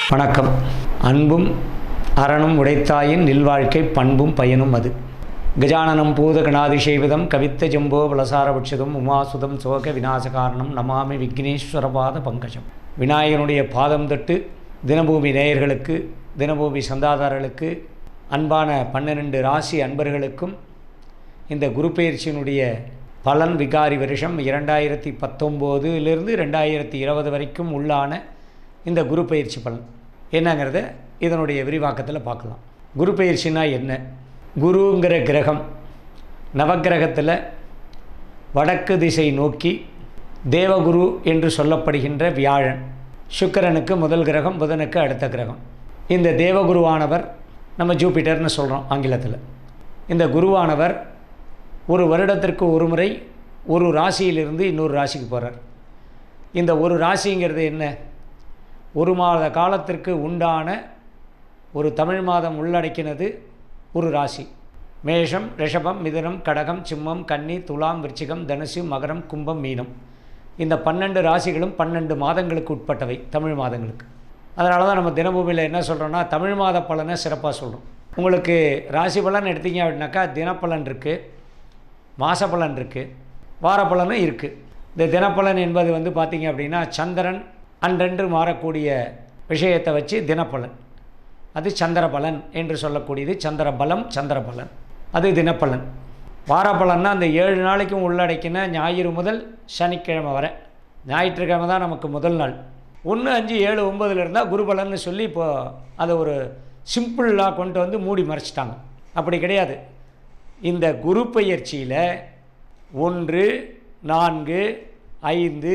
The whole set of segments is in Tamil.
வணக்கம் அன்பும் அறனும் உடைத்தாயின் நில்வாழ்க்கை பண்பும் பயனும் அது கஜானனம் பூத கணாதிசேவிதம் கவித்த ஜம்போ வலசாரபட்சதம் உமாசுதம் சோக விநாசகாரணம் நமாமி விக்னேஸ்வரபாத பங்கஜம் விநாயகனுடைய பாதம் தொட்டு தினபூமி நேயர்களுக்கு தினபூமி சந்தாதாரர்களுக்கு அன்பான பன்னிரண்டு ராசி அன்பர்களுக்கும் இந்த குரு பயிற்சியினுடைய பலன் விகாரி வருஷம் இரண்டாயிரத்தி பத்தொம்போதுலேருந்து ரெண்டாயிரத்தி இருபது வரைக்கும் உள்ளான இந்த குரு பயிற்சி பலன் என்னங்கிறத இதனுடைய விரிவாக்கத்தில் பார்க்கலாம் குரு பயிற்சினா என்ன குருங்கிற கிரகம் நவக்கிரகத்தில் வடக்கு திசை நோக்கி தேவகுரு என்று சொல்லப்படுகின்ற வியாழன் சுக்கிரனுக்கு முதல் கிரகம் புதனுக்கு அடுத்த கிரகம் இந்த தேவகுருவானவர் நம்ம ஜூபிட்டர்னு சொல்கிறோம் ஆங்கிலத்தில் இந்த குருவானவர் ஒரு வருடத்திற்கு ஒரு முறை ஒரு ராசியிலிருந்து இன்னொரு ராசிக்கு போகிறார் இந்த ஒரு ராசிங்கிறது என்ன ஒரு மாத காலத்திற்கு உண்டான ஒரு தமிழ் மாதம் உள்ளடக்கினது ஒரு ராசி மேஷம் ரிஷபம் மிதுனம் கடகம் சிம்மம் கன்னி துலாம் விருச்சிகம் தனுசு மகரம் கும்பம் மீனம் இந்த பன்னெண்டு ராசிகளும் பன்னெண்டு மாதங்களுக்கு உட்பட்டவை தமிழ் மாதங்களுக்கு அதனால தான் நம்ம தினபூமியில் என்ன சொல்கிறோன்னா தமிழ் மாத பலனை சிறப்பாக சொல்கிறோம் உங்களுக்கு ராசி பலன் எடுத்தீங்க அப்படின்னாக்கா தினப்பலன் இருக்குது மாசப்பலன் இருக்குது வாரப்பலனும் இருக்குது இந்த தினப்பலன் என்பது வந்து பார்த்திங்க அப்படின்னா சந்திரன் அன்றென்று மாறக்கூடிய விஷயத்தை வச்சு தினப்பலன் அது சந்திரபலன் என்று சொல்லக்கூடியது சந்திரபலம் சந்திரபலன் அது தினப்பலன் வாரப்பலன்னா அந்த ஏழு நாளைக்கும் உள்ளடக்கின ஞாயிறு முதல் சனிக்கிழமை வரை ஞாயிற்றுக்கிழமை தான் நமக்கு முதல் நாள் ஒன்று அஞ்சு ஏழு ஒம்பதுல இருந்தால் குருபலன்னு சொல்லி இப்போ அதை ஒரு சிம்பிளாக கொண்டு வந்து மூடி மறைச்சிட்டாங்க அப்படி கிடையாது இந்த குரு பயிற்சியில் ஒன்று நான்கு ஐந்து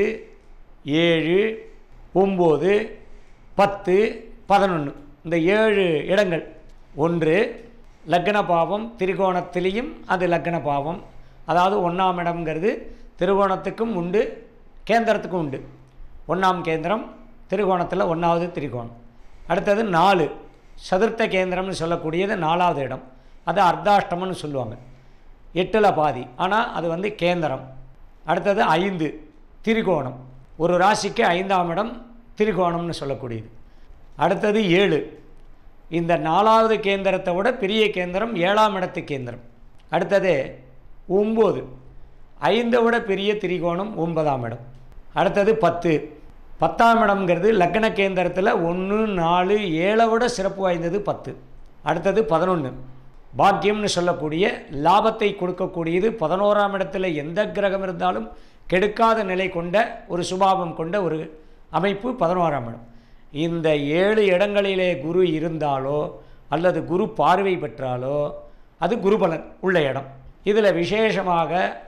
ஏழு ஒம்பது பத்து பதினொன்று இந்த ஏழு இடங்கள் ஒன்று லக்ன பாவம் திரிகோணத்திலையும் அது லக்ன பாவம் அதாவது ஒன்றாம் இடம்ங்கிறது திரிகோணத்துக்கும் உண்டு கேந்திரத்துக்கும் உண்டு ஒன்றாம் கேந்திரம் திரிகோணத்தில் ஒன்றாவது திரிகோணம் அடுத்தது நாலு சதுர்த்த கேந்திரம்னு சொல்லக்கூடியது நாலாவது இடம் அது அர்த்தாஷ்டமம்னு சொல்லுவாங்க எட்டில் பாதி ஆனால் அது வந்து கேந்திரம் அடுத்தது ஐந்து திரிகோணம் ஒரு ராசிக்கு ஐந்தாம் இடம் திரிகோணம்னு சொல்லக்கூடியது அடுத்தது ஏழு இந்த நாலாவது கேந்திரத்தை விட பெரிய கேந்திரம் ஏழாம் இடத்து கேந்திரம் அடுத்தது ஒம்பது ஐந்தை விட பெரிய திரிகோணம் ஒன்பதாம் இடம் அடுத்தது பத்து பத்தாம் இடம்ங்கிறது லக்ன கேந்திரத்தில் ஒன்று நாலு ஏழை விட சிறப்பு வாய்ந்தது பத்து அடுத்தது பதினொன்று பாக்கியம்னு சொல்லக்கூடிய லாபத்தை கொடுக்கக்கூடியது பதினோராம் இடத்துல எந்த கிரகம் இருந்தாலும் கெடுக்காத நிலை கொண்ட ஒரு சுபாவம் கொண்ட ஒரு அமைப்பு பதினோராம் இடம் இந்த ஏழு இடங்களிலே குரு இருந்தாலோ அல்லது குரு பார்வை பெற்றாலோ அது குருபலன் உள்ள இடம் இதில் விசேஷமாக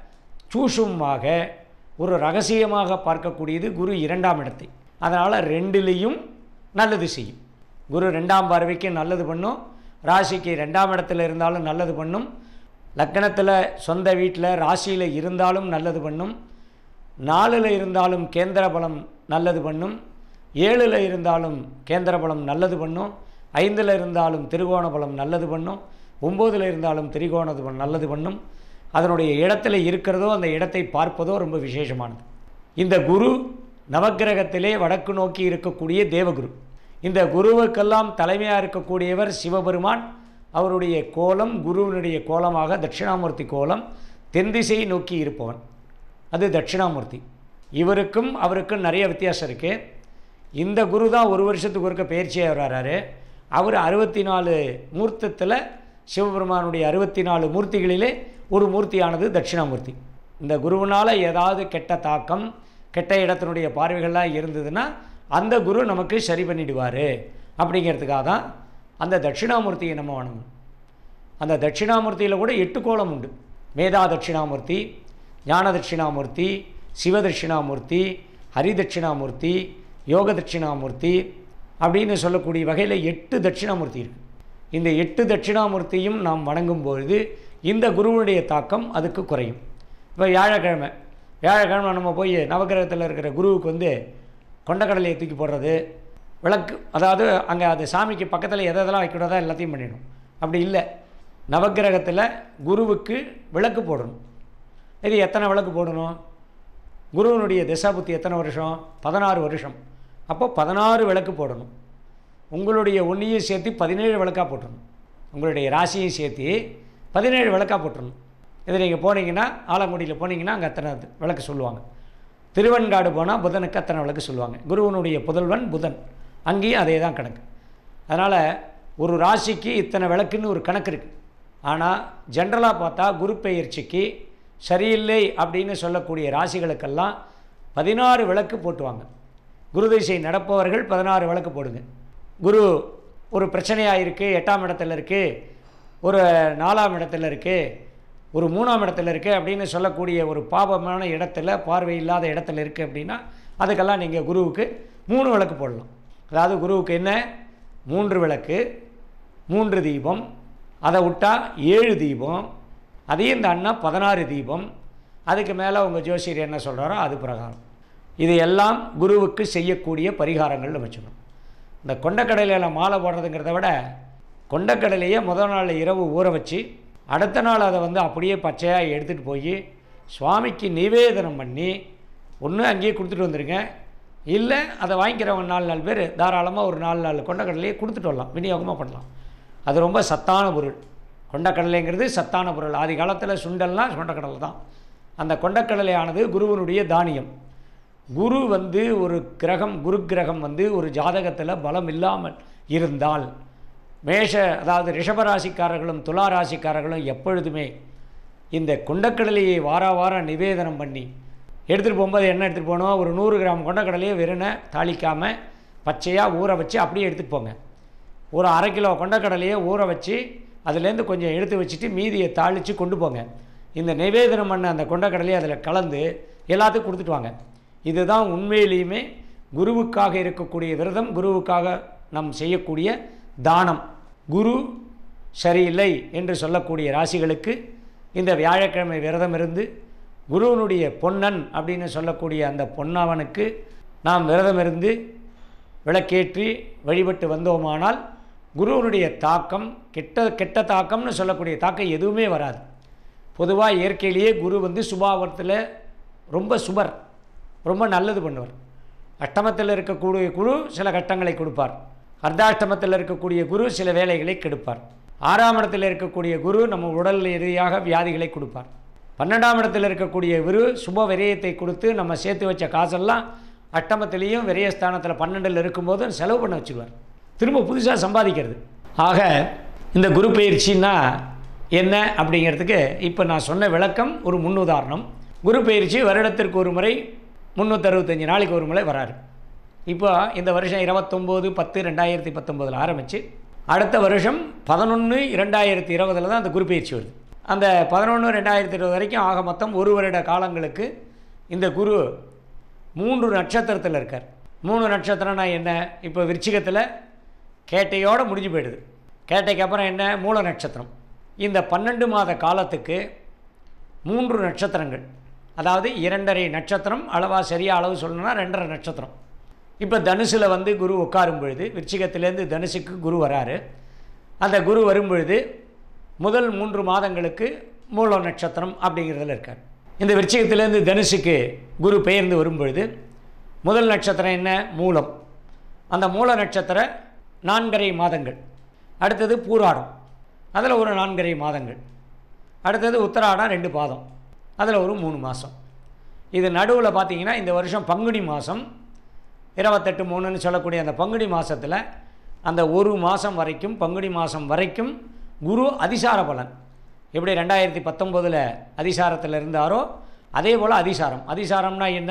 சூஷுமாக ஒரு ரகசியமாக பார்க்கக்கூடியது குரு இரண்டாம் இடத்தை அதனால் ரெண்டுலேயும் நல்லது செய்யும் குரு ரெண்டாம் பார்வைக்கு நல்லது பண்ணும் ராசிக்கு ரெண்டாம் இடத்துல இருந்தாலும் நல்லது பண்ணும் லக்கணத்தில் சொந்த வீட்டில் ராசியில் இருந்தாலும் நல்லது பண்ணும் நாலில் இருந்தாலும் கேந்திர பலம் நல்லது பண்ணும் ஏழில் இருந்தாலும் கேந்திர பலம் நல்லது பண்ணும் ஐந்தில் இருந்தாலும் திரிகோண பலம் நல்லது பண்ணும் ஒம்போதில் இருந்தாலும் திரிகோண பலம் நல்லது பண்ணும் அதனுடைய இடத்துல இருக்கிறதோ அந்த இடத்தை பார்ப்பதோ ரொம்ப விசேஷமானது இந்த குரு நவக்கிரகத்திலே வடக்கு நோக்கி இருக்கக்கூடிய தேவகுரு இந்த குருவுக்கெல்லாம் தலைமையாக இருக்கக்கூடியவர் சிவபெருமான் அவருடைய கோலம் குருவினுடைய கோலமாக தட்சிணாமூர்த்தி கோலம் தென்திசை நோக்கி இருப்பவன் அது தட்சிணாமூர்த்தி இவருக்கும் அவருக்கும் நிறைய வித்தியாசம் இருக்குது இந்த குரு தான் ஒரு வருஷத்துக்கு ஒருக்க பயிற்சியாக வர்றாரு அவர் அறுபத்தி நாலு மூர்த்தத்தில் சிவபெருமானுடைய அறுபத்தி நாலு மூர்த்திகளிலே ஒரு மூர்த்தியானது தட்சிணாமூர்த்தி இந்த குருவினால் ஏதாவது கெட்ட தாக்கம் கெட்ட இடத்தினுடைய பார்வைகள்லாம் இருந்ததுன்னா அந்த குரு நமக்கு சரி பண்ணிடுவார் அப்படிங்கிறதுக்காக தான் அந்த தட்சிணாமூர்த்தியை நம்ம வணங்கணும் அந்த தட்சிணாமூர்த்தியில் கூட எட்டு கோலம் உண்டு மேதா தட்சிணாமூர்த்தி ஞான தட்சிணாமூர்த்தி சிவ தட்சிணாமூர்த்தி ஹரி தட்சிணாமூர்த்தி யோக தட்சிணாமூர்த்தி அப்படின்னு சொல்லக்கூடிய வகையில் எட்டு தட்சிணாமூர்த்தி இருக்குது இந்த எட்டு தட்சிணாமூர்த்தியும் நாம் வணங்கும் பொழுது இந்த குருவுடைய தாக்கம் அதுக்கு குறையும் இப்போ வியாழக்கிழமை வியாழக்கிழமை நம்ம போய் நவகிரகத்தில் இருக்கிற குருவுக்கு வந்து கொண்டக்கடலையை தூக்கி போடுறது விளக்கு அதாவது அங்கே அது சாமிக்கு பக்கத்தில் எதை எதெல்லாம் வைக்கிறதோ எல்லாத்தையும் பண்ணிடணும் அப்படி இல்லை நவகிரகத்தில் குருவுக்கு விளக்கு போடணும் இது எத்தனை விளக்கு போடணும் குருவனுடைய திசாபுத்தி எத்தனை வருஷம் பதினாறு வருஷம் அப்போ பதினாறு விளக்கு போடணும் உங்களுடைய ஒன்றையும் சேர்த்து பதினேழு விளக்காக போட்டுடணும் உங்களுடைய ராசியும் சேர்த்து பதினேழு விளக்காக போட்டுடணும் இது நீங்கள் போனீங்கன்னா ஆலங்குடியில் போனீங்கன்னா அங்கே அத்தனை விளக்கு சொல்லுவாங்க திருவெண்காடு போனால் புதனுக்கு அத்தனை விளக்கு சொல்லுவாங்க குருவனுடைய புதல்வன் புதன் அங்கேயும் அதே தான் கணக்கு அதனால் ஒரு ராசிக்கு இத்தனை விளக்குன்னு ஒரு கணக்கு இருக்குது ஆனால் ஜென்ரலாக பார்த்தா குரு பெயர்ச்சிக்கு சரியில்லை அப்படின்னு சொல்லக்கூடிய ராசிகளுக்கெல்லாம் பதினாறு விளக்கு போட்டுவாங்க குரு திசை நடப்பவர்கள் பதினாறு விளக்கு போடுங்க குரு ஒரு பிரச்சனையாக இருக்குது எட்டாம் இடத்துல இருக்குது ஒரு நாலாம் இடத்துல இருக்குது ஒரு மூணாம் இடத்துல இருக்குது அப்படின்னு சொல்லக்கூடிய ஒரு பாபமான இடத்துல பார்வை இல்லாத இடத்துல இருக்குது அப்படின்னா அதுக்கெல்லாம் நீங்கள் குருவுக்கு மூணு விளக்கு போடலாம் அதாவது குருவுக்கு என்ன மூன்று விளக்கு மூன்று தீபம் அதை விட்டால் ஏழு தீபம் அதையும் இந்த அண்ணா பதினாறு தீபம் அதுக்கு மேலே உங்கள் ஜோசியர் என்ன சொல்கிறாரோ அது பிரகாரம் இது எல்லாம் குருவுக்கு செய்யக்கூடிய பரிகாரங்கள்னு வச்சுக்கணும் இந்த கொண்டக்கடலையில் மாலை போடுறதுங்கிறத விட கொண்டக்கடலையே முதல் நாள் இரவு ஊற வச்சு அடுத்த நாள் அதை வந்து அப்படியே பச்சையாக எடுத்துகிட்டு போய் சுவாமிக்கு நிவேதனம் பண்ணி ஒன்று அங்கேயே கொடுத்துட்டு வந்துடுங்க இல்லை அதை வாங்கிக்கிறவங்க நாலு நாலு பேர் தாராளமாக ஒரு நாலு நாலு கொண்டக்கடலையே கொடுத்துட்டு வரலாம் விநியோகமாக பண்ணலாம் அது ரொம்ப சத்தான பொருள் கொண்டக்கடலைங்கிறது சத்தான பொருள் ஆதி காலத்தில் சுண்டல்னால் கொண்டக்கடலை தான் அந்த கொண்டக்கடலையானது குருவனுடைய தானியம் குரு வந்து ஒரு கிரகம் குரு கிரகம் வந்து ஒரு ஜாதகத்தில் பலம் இல்லாமல் இருந்தால் மேஷ அதாவது ரிஷபராசிக்காரர்களும் துலா ராசிக்காரர்களும் எப்பொழுதுமே இந்த கொண்டக்கடலையை வார வாரம் நிவேதனம் பண்ணி எடுத்துகிட்டு போகும்போது என்ன எடுத்துகிட்டு போகணும் ஒரு நூறு கிராம் கொண்டக்கடலையை வெறுனை தாளிக்காமல் பச்சையாக ஊற வச்சு அப்படியே எடுத்துகிட்டு போங்க ஒரு அரை கிலோ கொண்டக்கடலையை ஊற வச்சு அதுலேருந்து கொஞ்சம் எடுத்து வச்சுட்டு மீதியை தாளித்து கொண்டு போங்க இந்த நிவேதனம் பண்ண அந்த கொண்டக்கடலையை அதில் கலந்து எல்லாத்துக்கும் கொடுத்துட்டு வாங்க இதுதான் உண்மையிலேயுமே குருவுக்காக இருக்கக்கூடிய விரதம் குருவுக்காக நாம் செய்யக்கூடிய தானம் குரு சரியில்லை என்று சொல்லக்கூடிய ராசிகளுக்கு இந்த வியாழக்கிழமை விரதம் இருந்து குருவனுடைய பொன்னன் அப்படின்னு சொல்லக்கூடிய அந்த பொன்னவனுக்கு நாம் விரதம் இருந்து விளக்கேற்றி வழிபட்டு வந்தோமானால் குருவனுடைய தாக்கம் கெட்ட கெட்ட தாக்கம்னு சொல்லக்கூடிய தாக்கம் எதுவுமே வராது பொதுவாக இயற்கையிலேயே குரு வந்து சுபாவத்தில் ரொம்ப சுபர் ரொம்ப நல்லது பண்ணுவார் அஷ்டமத்தில் இருக்கக்கூடிய குரு சில கட்டங்களை கொடுப்பார் அர்த்தாஷ்டமத்தில் இருக்கக்கூடிய குரு சில வேலைகளை கெடுப்பார் ஆறாம் இடத்தில் இருக்கக்கூடிய குரு நம்ம உடல் ரீதியாக வியாதிகளை கொடுப்பார் பன்னெண்டாம் இடத்தில் இருக்கக்கூடிய குரு சுப விரயத்தை கொடுத்து நம்ம சேர்த்து வச்ச காசெல்லாம் அட்டமத்திலையும் விரயஸ்தானத்தில் பன்னெண்டில் இருக்கும்போது செலவு பண்ண வச்சுருவார் திரும்ப புதுசாக சம்பாதிக்கிறது ஆக இந்த குரு பயிற்சின்னா என்ன அப்படிங்கிறதுக்கு இப்போ நான் சொன்ன விளக்கம் ஒரு முன்னுதாரணம் குரு பயிற்சி வருடத்திற்கு ஒரு முறை முந்நூற்றறுபத்தஞ்சு நாளைக்கு ஒரு முறை வராரு இப்போ இந்த வருஷம் இருபத்தொம்போது பத்து ரெண்டாயிரத்தி பத்தொம்போதில் ஆரம்பித்து அடுத்த வருஷம் பதினொன்று இரண்டாயிரத்தி இருபதில் தான் அந்த குரு பயிற்சி வருது அந்த பதினொன்று ரெண்டாயிரத்தி இருபது வரைக்கும் ஆக மொத்தம் ஒரு வருட காலங்களுக்கு இந்த குரு மூன்று நட்சத்திரத்தில் இருக்கார் மூணு நட்சத்திரம்னா என்ன இப்போ விருச்சிகத்தில் கேட்டையோடு முடிஞ்சு போயிடுது கேட்டைக்கு அப்புறம் என்ன மூல நட்சத்திரம் இந்த பன்னெண்டு மாத காலத்துக்கு மூன்று நட்சத்திரங்கள் அதாவது இரண்டரை நட்சத்திரம் அளவாக சரியாக அளவு சொல்லணும்னா ரெண்டரை நட்சத்திரம் இப்போ தனுசில் வந்து குரு உட்காரும் பொழுது விருச்சிகத்திலேருந்து தனுசுக்கு குரு வராரு அந்த குரு வரும் பொழுது முதல் மூன்று மாதங்களுக்கு மூல நட்சத்திரம் அப்படிங்கிறதுல இருக்கார் இந்த விருச்சிகத்திலேருந்து தனுசுக்கு குரு பெயர்ந்து வரும் பொழுது முதல் நட்சத்திரம் என்ன மூலம் அந்த மூல நட்சத்திர நான்கரை மாதங்கள் அடுத்தது பூராடம் அதில் ஒரு நான்கரை மாதங்கள் அடுத்தது உத்தராடம் ரெண்டு பாதம் அதில் ஒரு மூணு மாதம் இது நடுவில் பார்த்தீங்கன்னா இந்த வருஷம் பங்குனி மாதம் இருபத்தெட்டு மூணுன்னு சொல்லக்கூடிய அந்த பங்குனி மாதத்தில் அந்த ஒரு மாதம் வரைக்கும் பங்குனி மாதம் வரைக்கும் குரு அதிசார பலன் எப்படி ரெண்டாயிரத்தி பத்தொம்போதில் அதிசாரத்தில் இருந்தாரோ அதே போல் அதிசாரம் அதிசாரம்னா என்ன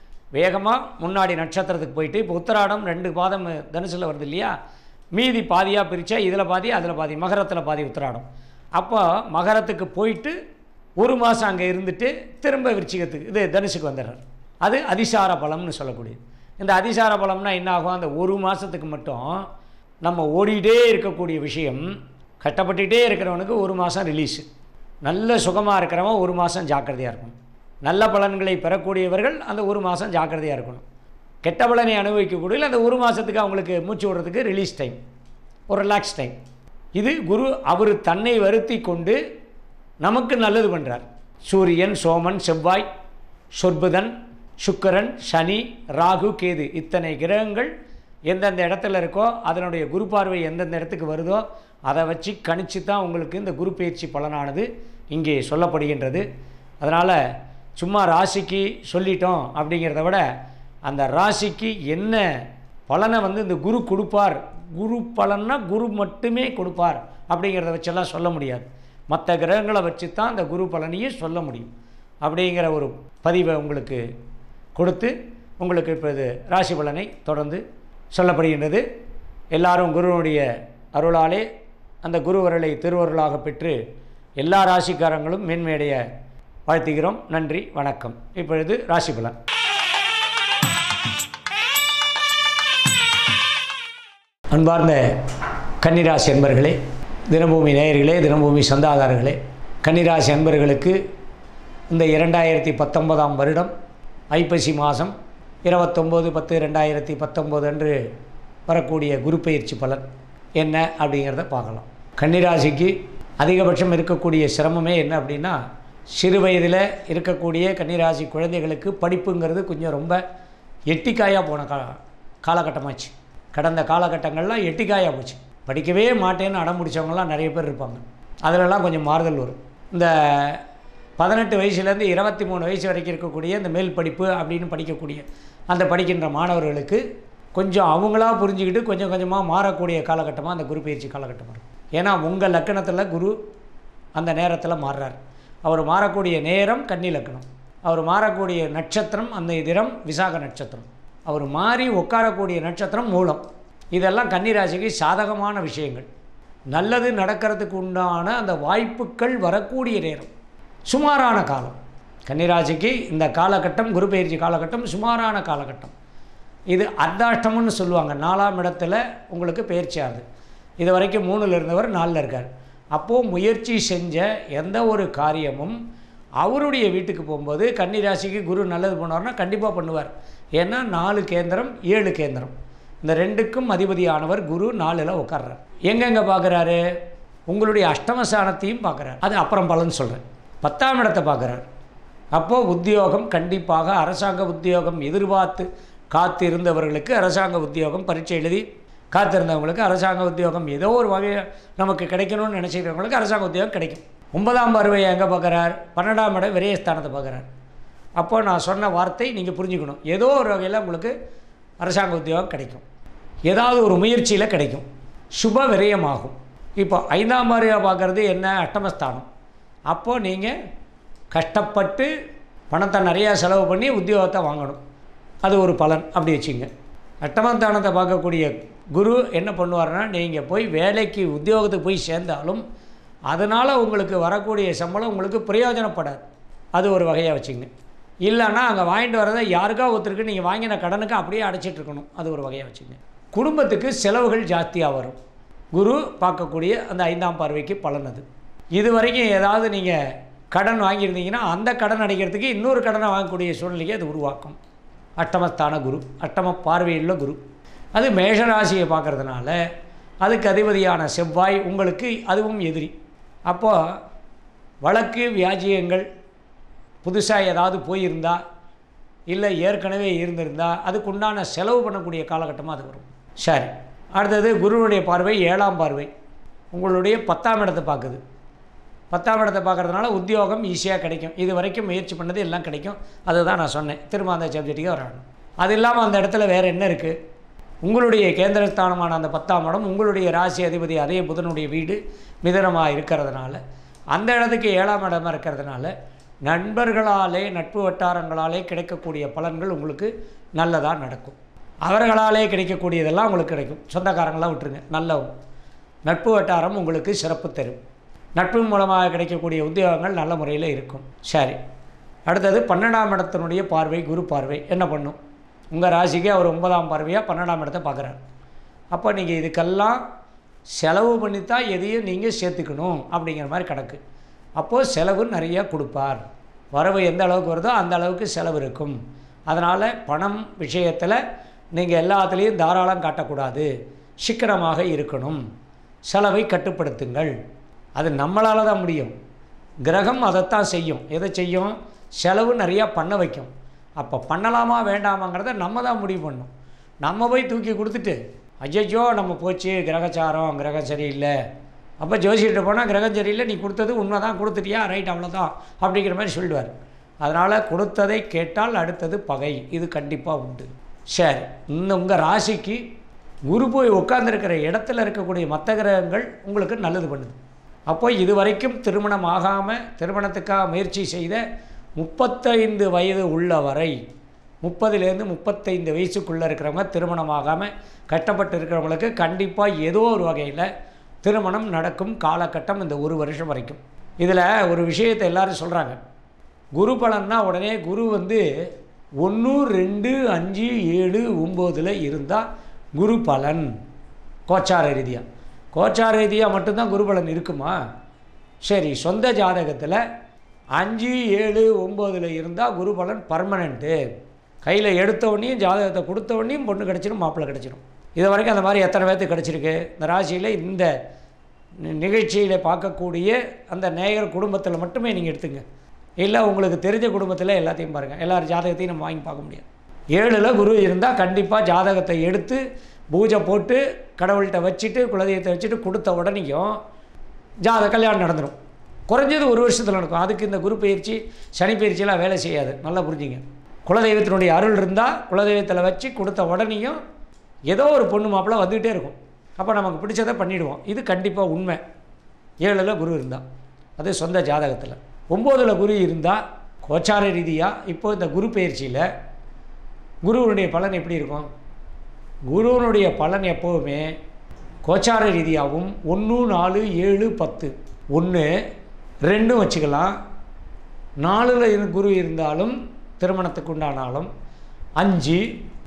வேகமாக முன்னாடி நட்சத்திரத்துக்கு போயிட்டு இப்போ உத்தராடம் ரெண்டு பாதம் தனுசில் வருது இல்லையா மீதி பாதியாக பிரித்தா இதில் பாதி அதில் பாதி மகரத்தில் பாதி உத்தராடம் அப்போ மகரத்துக்கு போயிட்டு ஒரு மாதம் அங்கே இருந்துட்டு திரும்ப விருச்சிகத்துக்கு இது தனுசுக்கு வந்துடுறார் அது அதிசார பலம்னு சொல்லக்கூடியது இந்த அதிசார பலம்னா என்ன ஆகும் அந்த ஒரு மாதத்துக்கு மட்டும் நம்ம ஓடிட்டே இருக்கக்கூடிய விஷயம் கட்டப்பட்டுகிட்டே இருக்கிறவனுக்கு ஒரு மாதம் ரிலீஸு நல்ல சுகமாக இருக்கிறவன் ஒரு மாதம் ஜாக்கிரதையாக இருக்கணும் நல்ல பலன்களை பெறக்கூடியவர்கள் அந்த ஒரு மாதம் ஜாக்கிரதையாக இருக்கணும் கெட்ட பலனை அனுபவிக்கக்கூடிய அந்த ஒரு மாதத்துக்கு அவங்களுக்கு மூச்சு விடுறதுக்கு ரிலீஸ் டைம் ஒரு ரிலாக்ஸ் டைம் இது குரு அவர் தன்னை வருத்தி கொண்டு நமக்கு நல்லது பண்ணுறார் சூரியன் சோமன் செவ்வாய் சொர்புதன் சுக்கரன் சனி ராகு கேது இத்தனை கிரகங்கள் எந்தெந்த இடத்துல இருக்கோ அதனுடைய குரு பார்வை எந்தெந்த இடத்துக்கு வருதோ அதை வச்சு கணிச்சு தான் உங்களுக்கு இந்த குரு பயிற்சி பலனானது இங்கே சொல்லப்படுகின்றது அதனால் சும்மா ராசிக்கு சொல்லிட்டோம் அப்படிங்கிறத விட அந்த ராசிக்கு என்ன பலனை வந்து இந்த குரு கொடுப்பார் குரு பலன்னா குரு மட்டுமே கொடுப்பார் அப்படிங்கிறத வச்செல்லாம் சொல்ல முடியாது மற்ற கிரகங்களை வச்சு தான் அந்த குரு பலனையே சொல்ல முடியும் அப்படிங்கிற ஒரு பதிவை உங்களுக்கு கொடுத்து உங்களுக்கு இப்போ இது ராசி பலனை தொடர்ந்து சொல்லப்படுகின்றது எல்லாரும் குருவுடைய அருளாலே அந்த குருவருளை திருவருளாக பெற்று எல்லா ராசிக்காரங்களும் மேன்மையடைய வாழ்த்துகிறோம் நன்றி வணக்கம் இப்பொழுது ராசி பலன் அன்பார்ந்த கன்னிராசி அன்பர்களே தினபூமி நேயர்களே தினபூமி சந்தாதாரர்களே கன்னிராசி அன்பர்களுக்கு இந்த இரண்டாயிரத்தி பத்தொன்பதாம் வருடம் ஐப்பசி மாதம் இருபத்தொம்போது பத்து ரெண்டாயிரத்தி பத்தொம்போது அன்று வரக்கூடிய குரு பயிற்சி பலன் என்ன அப்படிங்கிறத பார்க்கலாம் கன்னிராசிக்கு அதிகபட்சம் இருக்கக்கூடிய சிரமமே என்ன அப்படின்னா சிறு வயதில் இருக்கக்கூடிய கன்னிராசி குழந்தைகளுக்கு படிப்புங்கிறது கொஞ்சம் ரொம்ப எட்டிக்காயாக போன கா காலகட்டமாச்சு கடந்த காலகட்டங்கள்லாம் எட்டிக்காயாக போச்சு படிக்கவே மாட்டேன்னு அடம் பிடிச்சவங்கலாம் நிறைய பேர் இருப்பாங்க அதிலெல்லாம் கொஞ்சம் மாறுதல் வரும் இந்த பதினெட்டு வயசுலேருந்து இருபத்தி மூணு வயசு வரைக்கும் இருக்கக்கூடிய இந்த மேல் படிப்பு அப்படின்னு படிக்கக்கூடிய அந்த படிக்கின்ற மாணவர்களுக்கு கொஞ்சம் அவங்களா புரிஞ்சுக்கிட்டு கொஞ்சம் கொஞ்சமாக மாறக்கூடிய காலகட்டமாக அந்த குரு பயிற்சி காலகட்டம் இருக்கும் ஏன்னா உங்கள் லக்கணத்தில் குரு அந்த நேரத்தில் மாறுறார் அவர் மாறக்கூடிய நேரம் கன்னி லக்கணம் அவர் மாறக்கூடிய நட்சத்திரம் அந்த தினம் விசாக நட்சத்திரம் அவர் மாறி உட்காரக்கூடிய நட்சத்திரம் மூலம் இதெல்லாம் கன்னிராசிக்கு சாதகமான விஷயங்கள் நல்லது நடக்கிறதுக்கு உண்டான அந்த வாய்ப்புகள் வரக்கூடிய நேரம் சுமாரான காலம் கன்னிராசிக்கு இந்த காலகட்டம் குரு பயிற்சி காலகட்டம் சுமாரான காலகட்டம் இது அர்த்தாஷ்டமம்னு சொல்லுவாங்க நாலாம் இடத்துல உங்களுக்கு பயிற்சி ஆகுது இது வரைக்கும் மூணில் இருந்தவர் நாலில் இருக்கார் அப்போது முயற்சி செஞ்ச எந்த ஒரு காரியமும் அவருடைய வீட்டுக்கு போகும்போது கன்னிராசிக்கு குரு நல்லது பண்ணுவார்னா கண்டிப்பாக பண்ணுவார் ஏன்னா நாலு கேந்திரம் ஏழு கேந்திரம் இந்த ரெண்டுக்கும் அதிபதியானவர் குரு நாலில் உட்கார்றார் எங்கெங்கே பார்க்குறாரு உங்களுடைய அஷ்டமஸ்தானத்தையும் பார்க்குறாரு அது அப்புறம் பலன் சொல்கிறேன் பத்தாம் இடத்தை பார்க்குறார் அப்போது உத்தியோகம் கண்டிப்பாக அரசாங்க உத்தியோகம் எதிர்பார்த்து காத்திருந்தவர்களுக்கு அரசாங்க உத்தியோகம் பரீட்சை எழுதி காத்திருந்தவங்களுக்கு அரசாங்க உத்தியோகம் ஏதோ ஒரு வகையில் நமக்கு கிடைக்கணும்னு நினச்சிக்கிறவங்களுக்கு அரசாங்க உத்தியோகம் கிடைக்கும் ஒன்பதாம் பருவையை எங்கே பார்க்குறார் பன்னெண்டாம் இடம் விரயஸ்தானத்தை பார்க்குறார் அப்போ நான் சொன்ன வார்த்தை நீங்கள் புரிஞ்சுக்கணும் ஏதோ ஒரு வகையில் உங்களுக்கு அரசாங்க உத்தியோகம் கிடைக்கும் ஏதாவது ஒரு முயற்சியில் கிடைக்கும் சுப விரயமாகும் இப்போ ஐந்தாம் பாரியாக பார்க்குறது என்ன அட்டமஸ்தானம் அப்போது நீங்கள் கஷ்டப்பட்டு பணத்தை நிறையா செலவு பண்ணி உத்தியோகத்தை வாங்கணும் அது ஒரு பலன் அப்படி வச்சுங்க அட்டமஸ்தானத்தை பார்க்கக்கூடிய குரு என்ன பண்ணுவார்னா நீங்கள் போய் வேலைக்கு உத்தியோகத்துக்கு போய் சேர்ந்தாலும் அதனால் உங்களுக்கு வரக்கூடிய சம்பளம் உங்களுக்கு பிரயோஜனப்படாது அது ஒரு வகையாக வச்சுங்க இல்லைன்னா அங்கே வாங்கிட்டு வரதை யாருக்கா ஒருத்தருக்கு நீங்கள் வாங்கின கடனுக்கு அப்படியே அடைச்சிட்டு இருக்கணும் அது ஒரு வகையாக வச்சுங்க குடும்பத்துக்கு செலவுகள் ஜாஸ்தியாக வரும் குரு பார்க்கக்கூடிய அந்த ஐந்தாம் பார்வைக்கு பலன் அது இது வரைக்கும் ஏதாவது நீங்கள் கடன் வாங்கியிருந்தீங்கன்னா அந்த கடன் அடைக்கிறதுக்கு இன்னொரு கடனை வாங்கக்கூடிய சூழ்நிலையை அது உருவாக்கும் அட்டமஸ்தான குரு அட்டம பார்வையுள்ள குரு அது மேஷராசியை பார்க்கறதுனால அதுக்கு அதிபதியான செவ்வாய் உங்களுக்கு அதுவும் எதிரி அப்போது வழக்கு வியாஜியங்கள் புதுசாக ஏதாவது போயிருந்தா இல்லை ஏற்கனவே இருந்திருந்தா அதுக்குண்டான செலவு பண்ணக்கூடிய காலகட்டமாக அது வரும் சரி அடுத்தது குருவுடைய பார்வை ஏழாம் பார்வை உங்களுடைய பத்தாம் இடத்தை பார்க்குது பத்தாம் இடத்தை பார்க்குறதுனால உத்தியோகம் ஈஸியாக கிடைக்கும் இது வரைக்கும் முயற்சி பண்ணது எல்லாம் கிடைக்கும் அதுதான் நான் சொன்னேன் திரும்ப அந்த சப்ஜெக்ட்டுக்கே வரணும் அது இல்லாமல் அந்த இடத்துல வேறு என்ன இருக்குது உங்களுடைய கேந்திரஸ்தானமான அந்த பத்தாம் இடம் உங்களுடைய ராசி அதிபதி அதே புதனுடைய வீடு மிதனமாக இருக்கிறதுனால அந்த இடத்துக்கு ஏழாம் இடமா இருக்கிறதுனால நண்பர்களாலே நட்பு வட்டாரங்களாலே கிடைக்கக்கூடிய பலன்கள் உங்களுக்கு நல்லதாக நடக்கும் அவர்களாலே கிடைக்கக்கூடியதெல்லாம் உங்களுக்கு கிடைக்கும் சொந்தக்காரங்களாம் விட்டுருங்க நல்லவும் நட்பு வட்டாரம் உங்களுக்கு சிறப்பு தரும் நட்பின் மூலமாக கிடைக்கக்கூடிய உத்தியோகங்கள் நல்ல முறையில் இருக்கும் சரி அடுத்தது பன்னெண்டாம் இடத்தினுடைய பார்வை குரு பார்வை என்ன பண்ணும் உங்கள் ராசிக்கு அவர் ஒன்பதாம் பார்வையாக பன்னெண்டாம் இடத்தை பார்க்குறாரு அப்போ நீங்கள் இதுக்கெல்லாம் செலவு பண்ணித்தான் எதையும் நீங்கள் சேர்த்துக்கணும் அப்படிங்கிற மாதிரி கணக்கு அப்போது செலவு நிறையா கொடுப்பார் வரவு எந்த அளவுக்கு வருதோ அந்த அளவுக்கு செலவு இருக்கும் அதனால் பணம் விஷயத்தில் நீங்கள் எல்லாத்துலேயும் தாராளம் காட்டக்கூடாது சிக்கனமாக இருக்கணும் செலவை கட்டுப்படுத்துங்கள் அது நம்மளால் தான் முடியும் கிரகம் அதைத்தான் செய்யும் எதை செய்யும் செலவு நிறையா பண்ண வைக்கும் அப்போ பண்ணலாமா வேண்டாமாங்கிறத நம்ம தான் முடிவு பண்ணணும் நம்ம போய் தூக்கி கொடுத்துட்டு ஐயோ நம்ம போச்சு கிரகச்சாரம் கிரகம் சரியில்லை அப்போ ஜோசிகிட்ட போனால் கிரகம் சரியில்லை நீ கொடுத்தது உண்மை தான் கொடுத்துட்டியா ரைட் அவ்வளோதான் அப்படிங்கிற மாதிரி சொல்லிடுவார் அதனால் கொடுத்ததை கேட்டால் அடுத்தது பகை இது கண்டிப்பாக உண்டு சரி இந்த உங்கள் ராசிக்கு குரு போய் உட்காந்துருக்கிற இடத்துல இருக்கக்கூடிய மற்ற கிரகங்கள் உங்களுக்கு நல்லது பண்ணுது அப்போ இது வரைக்கும் திருமணம் ஆகாமல் திருமணத்துக்காக முயற்சி செய்த முப்பத்தைந்து வயது உள்ள வரை முப்பதுலேருந்து முப்பத்தைந்து வயசுக்குள்ளே இருக்கிறவங்க திருமணம் ஆகாமல் கஷ்டப்பட்டு இருக்கிறவங்களுக்கு கண்டிப்பாக ஏதோ ஒரு வகையில் திருமணம் நடக்கும் காலகட்டம் இந்த ஒரு வருஷம் வரைக்கும் இதில் ஒரு விஷயத்தை எல்லாரும் சொல்கிறாங்க குரு பலன்னா உடனே குரு வந்து ஒன்று ரெண்டு அஞ்சு ஏழு ஒம்போதில் இருந்தால் குரு பலன் கோச்சார ரீதியாக கோச்சார ரீதியாக மட்டும்தான் குரு பலன் இருக்குமா சரி சொந்த ஜாதகத்தில் அஞ்சு ஏழு ஒம்போதில் இருந்தால் குரு பலன் பர்மனெண்ட்டு கையில் எடுத்தவொடனையும் ஜாதகத்தை கொடுத்தவொடனையும் பொண்ணு கிடச்சிரும் மாப்பிள்ளை கிடச்சிரும் இது வரைக்கும் அந்த மாதிரி எத்தனை பேர்த்துக்கு கிடச்சிருக்கு இந்த ராசியில் இந்த நி- நிகழ்ச்சியில் பார்க்கக்கூடிய அந்த நேயர் குடும்பத்தில் மட்டுமே நீங்கள் எடுத்துங்க இல்லை உங்களுக்கு தெரிஞ்ச குடும்பத்தில் எல்லாத்தையும் பாருங்கள் எல்லார் ஜாதகத்தையும் நம்ம வாங்கி பார்க்க முடியாது ஏழில் குரு இருந்தால் கண்டிப்பாக ஜாதகத்தை எடுத்து பூஜை போட்டு கடவுள்கிட்ட வச்சுட்டு குலதெய்வத்தை வச்சுட்டு கொடுத்த உடனேயும் ஜாத கல்யாணம் நடந்துடும் குறைஞ்சது ஒரு வருஷத்தில் நடக்கும் அதுக்கு இந்த குரு பயிற்சி சனி பயிற்சியெல்லாம் வேலை செய்யாது நல்லா புரிஞ்சுங்க குலதெய்வத்தினுடைய அருள் இருந்தால் குலதெய்வத்தில் வச்சு கொடுத்த உடனேயும் ஏதோ ஒரு பொண்ணு மாப்பிள்ளை வந்துக்கிட்டே இருக்கும் அப்போ நமக்கு பிடிச்சதை பண்ணிடுவோம் இது கண்டிப்பாக உண்மை ஏழில் குரு இருந்தால் அது சொந்த ஜாதகத்தில் ஒம்போதில் குரு இருந்தால் கோச்சார ரீதியாக இப்போ இந்த குரு பயிற்சியில் குருவனுடைய பலன் எப்படி இருக்கும் குருவனுடைய பலன் எப்போவுமே கோச்சார ரீதியாகவும் ஒன்று நாலு ஏழு பத்து ஒன்று ரெண்டும் வச்சுக்கலாம் நாலில் இரு குரு இருந்தாலும் திருமணத்துக்கு உண்டானாலும் அஞ்சு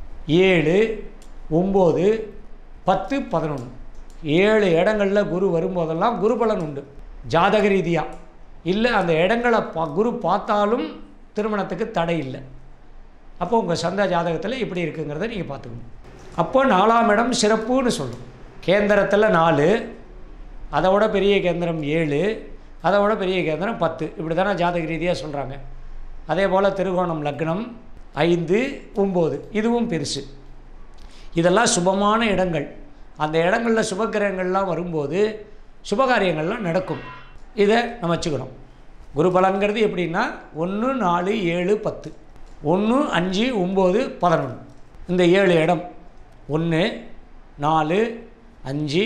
ஏழு ஒம்பது பத்து பதினொன்று ஏழு இடங்களில் குரு வரும்போதெல்லாம் குரு பலன் உண்டு ஜாதக ரீதியாக இல்லை அந்த இடங்களை பா குரு பார்த்தாலும் திருமணத்துக்கு தடை இல்லை அப்போ உங்கள் சந்த ஜாதகத்தில் இப்படி இருக்குங்கிறத நீங்கள் பார்த்துக்கணும் அப்போ நாலாம் இடம் சிறப்புன்னு சொல்லும் கேந்திரத்தில் நாலு அதை விட பெரிய கேந்திரம் ஏழு அதை விட பெரிய கேந்திரம் பத்து இப்படி தானே ஜாதக ரீதியாக சொல்கிறாங்க அதே போல் திருகோணம் லக்னம் ஐந்து ஒம்பது இதுவும் பெருசு இதெல்லாம் சுபமான இடங்கள் அந்த இடங்களில் சுபக்கிரகங்கள்லாம் வரும்போது சுபகாரியங்கள்லாம் நடக்கும் இதை நம்ம வச்சுக்கணும் குரு பலன்கிறது எப்படின்னா ஒன்று நாலு ஏழு பத்து ஒன்று அஞ்சு ஒம்பது பதினொன்று இந்த ஏழு இடம் ஒன்று நாலு அஞ்சு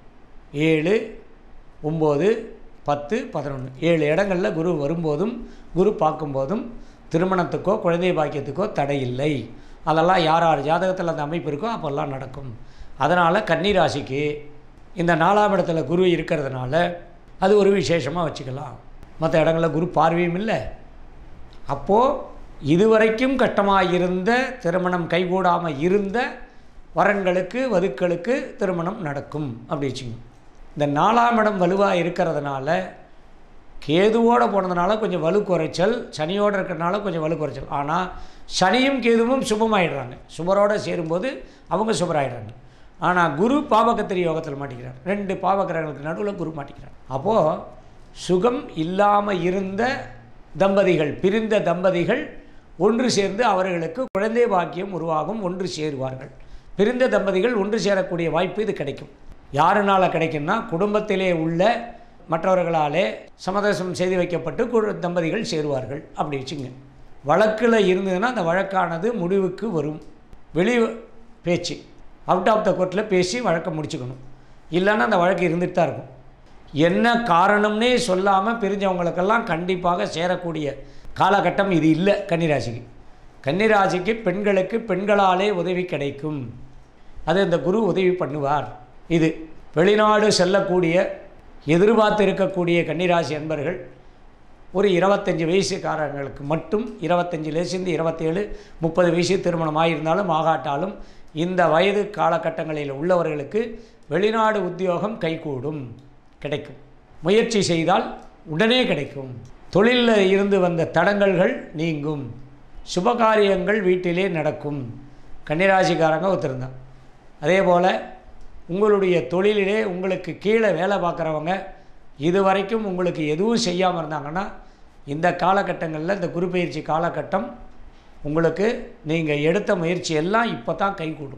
ஏழு ஒம்பது பத்து பதினொன்று ஏழு இடங்களில் குரு வரும்போதும் குரு பார்க்கும்போதும் திருமணத்துக்கோ குழந்தை பாக்கியத்துக்கோ தடை இல்லை அதெல்லாம் யார் யார் ஜாதகத்தில் அந்த அமைப்பு இருக்கோ அப்போல்லாம் நடக்கும் அதனால் கன்னிராசிக்கு இந்த நாலாம் இடத்துல குரு இருக்கிறதுனால அது ஒரு விசேஷமாக வச்சுக்கலாம் மற்ற இடங்களில் குரு பார்வையும் இல்லை அப்போது இதுவரைக்கும் கட்டமாக இருந்த திருமணம் கைகூடாமல் இருந்த வரன்களுக்கு வதுக்களுக்கு திருமணம் நடக்கும் அப்படி வச்சுங்க இந்த நாலாம் இடம் வலுவாக இருக்கிறதுனால கேதுவோடு போனதுனால கொஞ்சம் வலு குறைச்சல் சனியோடு இருக்கிறதுனால கொஞ்சம் வலு குறைச்சல் ஆனால் சனியும் கேதுவும் சுபமாயிடுறாங்க சுபரோடு சேரும்போது அவங்க சுபராயிடுறாங்க ஆனால் குரு பாவகத்திரி யோகத்தில் மாட்டிக்கிறார் ரெண்டு பாவகிரகங்களுக்கு நடுவில் குரு மாட்டிக்கிறார் அப்போது சுகம் இல்லாமல் இருந்த தம்பதிகள் பிரிந்த தம்பதிகள் ஒன்று சேர்ந்து அவர்களுக்கு குழந்தை பாக்கியம் உருவாகும் ஒன்று சேருவார்கள் பிரிந்த தம்பதிகள் ஒன்று சேரக்கூடிய வாய்ப்பு இது கிடைக்கும் யாருனால கிடைக்கும்னா குடும்பத்திலே உள்ள மற்றவர்களாலே சமதசம் செய்து வைக்கப்பட்டு கு- தம்பதிகள் சேருவார்கள் அப்படி வச்சுங்க வழக்கில் இருந்ததுன்னா அந்த வழக்கானது முடிவுக்கு வரும் வெளி பேச்சு அவுட் ஆஃப் த கோர்ட்டில் பேசி வழக்கை முடிச்சுக்கணும் இல்லைன்னா அந்த வழக்கு இருந்துட்டு தான் இருக்கும் என்ன காரணம்னே சொல்லாமல் பிரிஞ்சவங்களுக்கெல்லாம் கண்டிப்பாக சேரக்கூடிய காலகட்டம் இது இல்லை கன்னிராசிக்கு கன்னிராசிக்கு பெண்களுக்கு பெண்களாலே உதவி கிடைக்கும் அது இந்த குரு உதவி பண்ணுவார் இது வெளிநாடு செல்லக்கூடிய எதிர்பார்த்து இருக்கக்கூடிய கன்னிராசி அன்பர்கள் ஒரு இருபத்தஞ்சி வயசுக்காரங்களுக்கு மட்டும் இருபத்தஞ்சிலேருந்து இருபத்தேழு முப்பது வயசு திருமணம் ஆகியிருந்தாலும் ஆகாட்டாலும் இந்த வயது காலகட்டங்களில் உள்ளவர்களுக்கு வெளிநாடு உத்தியோகம் கைகூடும் கிடைக்கும் முயற்சி செய்தால் உடனே கிடைக்கும் தொழிலில் இருந்து வந்த தடங்கல்கள் நீங்கும் சுபகாரியங்கள் வீட்டிலே நடக்கும் கன்னிராசிக்காரங்க ஒருத்தருந்தான் அதே போல் உங்களுடைய தொழிலிலே உங்களுக்கு கீழே வேலை பார்க்குறவங்க இது வரைக்கும் உங்களுக்கு எதுவும் செய்யாமல் இருந்தாங்கன்னா இந்த காலகட்டங்களில் இந்த குரு பயிற்சி காலகட்டம் உங்களுக்கு நீங்கள் எடுத்த முயற்சி எல்லாம் இப்போ தான் கைகூடும்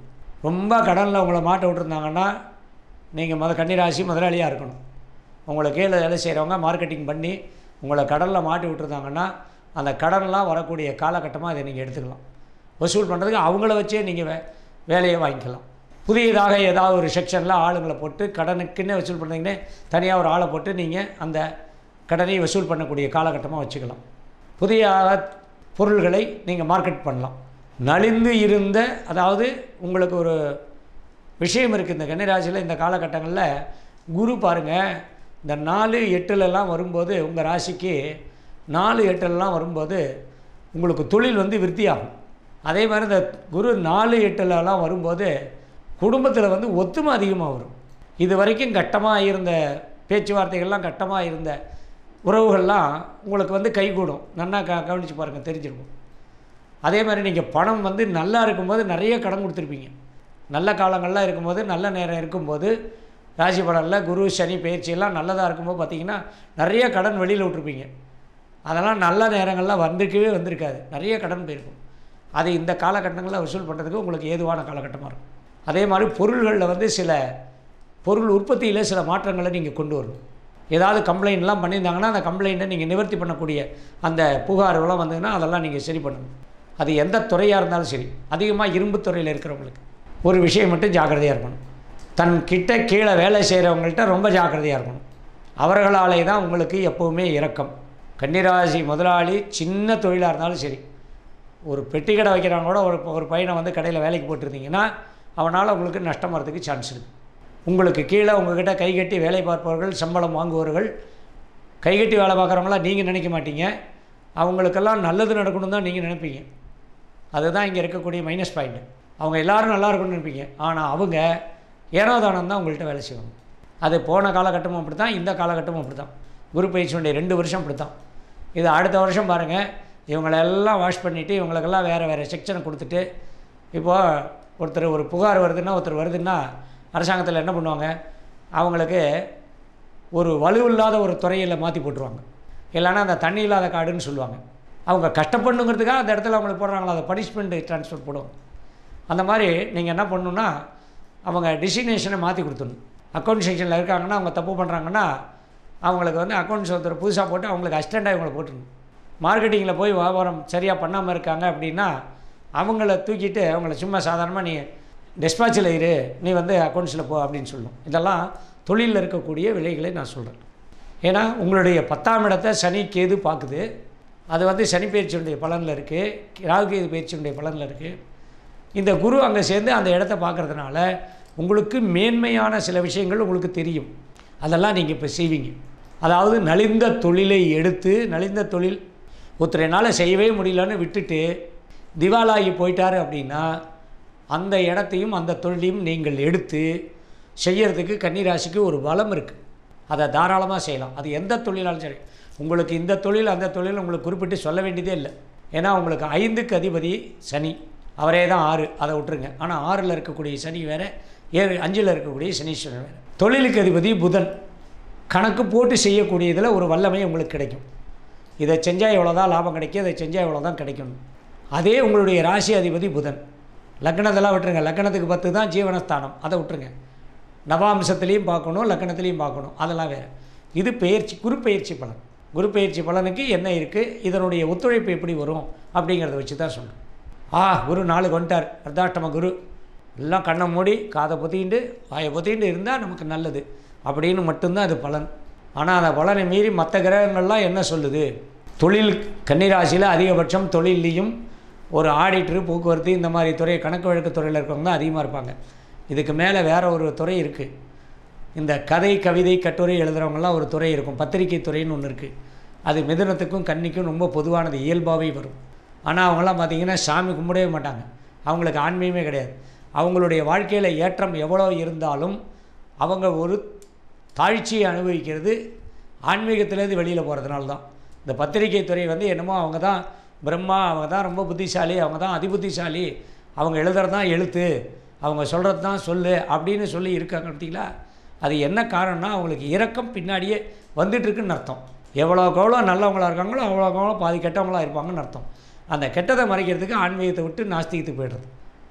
ரொம்ப கடனில் உங்களை மாட்ட விட்டுருந்தாங்கன்னா நீங்கள் முத கன்னிராசி முதலாளியாக இருக்கணும் உங்களை கீழே வேலை செய்கிறவங்க மார்க்கெட்டிங் பண்ணி உங்களை கடனில் மாட்டி விட்டுருந்தாங்கன்னா அந்த கடன்லாம் வரக்கூடிய காலகட்டமாக இதை நீங்கள் எடுத்துக்கலாம் வசூல் பண்ணுறதுக்கு அவங்கள வச்சே நீங்கள் வே வேலையை வாங்கிக்கலாம் புதியதாக ஏதாவது ஒரு செக்ஷனில் ஆளுங்களை போட்டு கடனுக்குன்னே வசூல் பண்ணுறீங்கன்னே தனியாக ஒரு ஆளை போட்டு நீங்கள் அந்த கடனை வசூல் பண்ணக்கூடிய காலகட்டமாக வச்சுக்கலாம் புதிய பொருள்களை நீங்கள் மார்க்கெட் பண்ணலாம் நலிந்து இருந்த அதாவது உங்களுக்கு ஒரு விஷயம் இருக்குது இந்த கன்னிராசியில் இந்த காலகட்டங்களில் குரு பாருங்கள் இந்த நாலு எட்டுலலாம் வரும்போது உங்கள் ராசிக்கு நாலு எட்டுலலாம் வரும்போது உங்களுக்கு தொழில் வந்து விருத்தியாகும் அதே மாதிரி இந்த குரு நாலு எட்டுலலாம் வரும்போது குடும்பத்தில் வந்து ஒத்துமை அதிகமாக வரும் இது வரைக்கும் கட்டமாக இருந்த பேச்சுவார்த்தைகள்லாம் கட்டமாக இருந்த உறவுகள்லாம் உங்களுக்கு வந்து கைகூடும் நல்லா க கவனித்து பாருங்கள் தெரிஞ்சிருக்கும் அதே மாதிரி நீங்கள் பணம் வந்து நல்லா இருக்கும்போது நிறைய கடன் கொடுத்துருப்பீங்க நல்ல காலங்கள்லாம் இருக்கும்போது நல்ல நேரம் இருக்கும்போது ராசி பலனில் குரு சனி பயிற்சியெல்லாம் நல்லதாக இருக்கும்போது பார்த்தீங்கன்னா நிறைய கடன் வெளியில் விட்ருப்பீங்க அதெல்லாம் நல்ல நேரங்கள்லாம் வந்திருக்கவே வந்திருக்காது நிறைய கடன் போயிருக்கும் அது இந்த காலகட்டங்களில் வசூல் பண்ணுறதுக்கு உங்களுக்கு ஏதுவான காலகட்டமாக இருக்கும் அதே மாதிரி பொருள்களில் வந்து சில பொருள் உற்பத்தியில் சில மாற்றங்களை நீங்கள் கொண்டு வரணும் ஏதாவது கம்ப்ளைண்ட்லாம் பண்ணியிருந்தாங்கன்னா அந்த கம்ப்ளைண்ட்டை நீங்கள் நிவர்த்தி பண்ணக்கூடிய அந்த புகார்கள்லாம் வந்ததுன்னா அதெல்லாம் நீங்கள் சரி பண்ணணும் அது எந்த துறையாக இருந்தாலும் சரி அதிகமாக இரும்பு துறையில் இருக்கிறவங்களுக்கு ஒரு விஷயம் மட்டும் ஜாக்கிரதையாக இருக்கணும் தன் கிட்ட கீழே வேலை செய்கிறவங்கள்ட்ட ரொம்ப ஜாக்கிரதையாக இருக்கணும் அவர்களாலே தான் உங்களுக்கு எப்போவுமே இரக்கம் கன்னிராசி முதலாளி சின்ன தொழிலாக இருந்தாலும் சரி ஒரு பெட்டி கடை வைக்கிறவங்க கூட ஒரு ஒரு பையனை வந்து கடையில் வேலைக்கு போட்டிருந்தீங்கன்னா அவனால் உங்களுக்கு நஷ்டம் வரதுக்கு சான்ஸ் இருக்குது உங்களுக்கு கீழே உங்ககிட்ட கைகட்டி வேலை பார்ப்பவர்கள் சம்பளம் வாங்குவவர்கள் கைகட்டி வேலை பார்க்குறவங்களாம் நீங்கள் நினைக்க மாட்டீங்க அவங்களுக்கெல்லாம் நல்லது நடக்கணும் தான் நீங்கள் நினைப்பீங்க அதுதான் இங்கே இருக்கக்கூடிய மைனஸ் பாயிண்ட் அவங்க எல்லோரும் நல்லா இருக்கணும்னு நினைப்பீங்க ஆனால் அவங்க ஏனோதானம் தான் உங்கள்கிட்ட வேலை செய்வாங்க அது போன காலகட்டமும் அப்படி தான் இந்த காலகட்டமும் அப்படி தான் குரு பயிற்சியுடைய ரெண்டு வருஷம் அப்படி தான் இது அடுத்த வருஷம் பாருங்கள் இவங்களெல்லாம் வாஷ் பண்ணிவிட்டு இவங்களுக்கெல்லாம் வேறு வேறு செக்ஷனை கொடுத்துட்டு இப்போது ஒருத்தர் ஒரு புகார் வருதுன்னா ஒருத்தர் வருதுன்னா அரசாங்கத்தில் என்ன பண்ணுவாங்க அவங்களுக்கு ஒரு வலுவில்லாத ஒரு துறையில் மாற்றி போட்டுருவாங்க இல்லைன்னா அந்த தண்ணி இல்லாத காடுன்னு சொல்லுவாங்க அவங்க கஷ்டப்படணுங்கிறதுக்காக அந்த இடத்துல அவங்களுக்கு போடுறாங்களா அதை பனிஷ்மெண்ட் ட்ரான்ஸ்ஃபர் போடுவாங்க அந்த மாதிரி நீங்கள் என்ன பண்ணணுன்னா அவங்க டெசிக்னேஷனை மாற்றி கொடுத்துடணும் அக்கௌண்ட் செக்ஷனில் இருக்காங்கன்னா அவங்க தப்பு பண்ணுறாங்கன்னா அவங்களுக்கு வந்து அக்கௌண்ட்ஸ் ஒருத்தர் புதுசாக போட்டு அவங்களுக்கு அசிஸ்டண்ட்டாக இவங்களை போட்டுடணும் மார்க்கெட்டிங்கில் போய் வியாபாரம் சரியாக பண்ணாமல் இருக்காங்க அப்படின்னா அவங்கள தூக்கிட்டு அவங்கள சும்மா சாதாரணமாக நீ டெஸ்பாச்சில் இரு நீ வந்து அக்கௌண்ட்ஸில் போ அப்படின்னு சொல்லணும் இதெல்லாம் தொழிலில் இருக்கக்கூடிய விலைகளை நான் சொல்கிறேன் ஏன்னா உங்களுடைய பத்தாம் இடத்தை சனி கேது பார்க்குது அது வந்து சனி பயிற்சியுடைய பலனில் இருக்குது ராகு கேது பயிற்சியுடைய பலனில் இருக்குது இந்த குரு அங்கே சேர்ந்து அந்த இடத்த பார்க்குறதுனால உங்களுக்கு மேன்மையான சில விஷயங்கள் உங்களுக்கு தெரியும் அதெல்லாம் நீங்கள் இப்போ செய்வீங்க அதாவது நலிந்த தொழிலை எடுத்து நலிந்த தொழில் ஒருத்தர் என்னால் செய்யவே முடியலன்னு விட்டுட்டு திவாலாகி போயிட்டாரு அப்படின்னா அந்த இடத்தையும் அந்த தொழிலையும் நீங்கள் எடுத்து செய்யறதுக்கு கன்னிராசிக்கு ஒரு பலம் இருக்குது அதை தாராளமாக செய்யலாம் அது எந்த தொழிலாலும் சரி உங்களுக்கு இந்த தொழில் அந்த தொழில் உங்களுக்கு குறிப்பிட்டு சொல்ல வேண்டியதே இல்லை ஏன்னா உங்களுக்கு ஐந்துக்கு அதிபதி சனி அவரே தான் ஆறு அதை விட்டுருங்க ஆனால் ஆறில் இருக்கக்கூடிய சனி வேறு ஏழு அஞ்சில் இருக்கக்கூடிய சனீஸ்வரன் வேறு தொழிலுக்கு அதிபதி புதன் கணக்கு போட்டு செய்யக்கூடியதில் ஒரு வல்லமை உங்களுக்கு கிடைக்கும் இதை செஞ்சால் எவ்வளோ தான் லாபம் கிடைக்கும் இதை செஞ்சால் எவ்வளோ தான் கிடைக்கும் அதே உங்களுடைய ராசி அதிபதி புதன் லக்னத்தெல்லாம் விட்டுருங்க லக்னத்துக்கு பத்து தான் ஜீவனஸ்தானம் அதை விட்டுருங்க நவாம்சத்துலேயும் பார்க்கணும் லக்னத்துலேயும் பார்க்கணும் அதெல்லாம் வேறு இது பயிற்சி குரு பயிற்சி பலன் குரு பயிற்சி பலனுக்கு என்ன இருக்குது இதனுடைய ஒத்துழைப்பு எப்படி வரும் அப்படிங்கிறத வச்சு தான் சொல்கிறேன் ஆ குரு நாளுக்கு வந்துட்டார் அர்த்தாஷ்டம குரு எல்லாம் கண்ணை மூடி காதை பொத்திக்கிட்டு வாயை பொத்திக்கிட்டு இருந்தால் நமக்கு நல்லது அப்படின்னு மட்டும்தான் அது பலன் ஆனால் அந்த பலனை மீறி மற்ற கிரகங்கள்லாம் என்ன சொல்லுது தொழில் கன்னிராசியில் அதிகபட்சம் தொழிலையும் ஒரு ஆடிட்ரு போக்குவரத்து இந்த மாதிரி துறை கணக்கு வழக்கு துறையில் இருக்கவங்க தான் அதிகமாக இருப்பாங்க இதுக்கு மேலே வேறு ஒரு துறை இருக்குது இந்த கதை கவிதை கட்டுரை எழுதுகிறவங்கலாம் ஒரு துறை இருக்கும் பத்திரிகை துறைன்னு ஒன்று இருக்குது அது மிதுனத்துக்கும் கன்னிக்கும் ரொம்ப பொதுவானது இயல்பாகவே வரும் ஆனால் அவங்களாம் பார்த்திங்கன்னா சாமி கும்பிடவே மாட்டாங்க அவங்களுக்கு ஆன்மீகமே கிடையாது அவங்களுடைய வாழ்க்கையில் ஏற்றம் எவ்வளோ இருந்தாலும் அவங்க ஒரு தாழ்ச்சியை அனுபவிக்கிறது ஆன்மீகத்திலேருந்து வெளியில் போகிறதுனால தான் இந்த பத்திரிகை துறை வந்து என்னமோ அவங்க தான் பிரம்மா அவங்க தான் ரொம்ப புத்திசாலி அவங்க தான் அதிபுத்திசாலி அவங்க எழுதுறது தான் எழுத்து அவங்க சொல்கிறது தான் சொல்லு அப்படின்னு சொல்லி இருக்காங்க பார்த்தீங்களா அது என்ன காரணம்னா அவங்களுக்கு இரக்கம் பின்னாடியே வந்துட்டுருக்குன்னு அர்த்தம் எவ்வளோக்கு எவ்வளோ நல்லவங்களாக இருக்காங்களோ அவ்வளோக்கு எவ்வளோ பாதி கெட்டவங்களாக இருப்பாங்கன்னு அர்த்தம் அந்த கெட்டதை மறைக்கிறதுக்கு ஆன்மீகத்தை விட்டு நாஸ்திகத்துக்கு போய்டுறது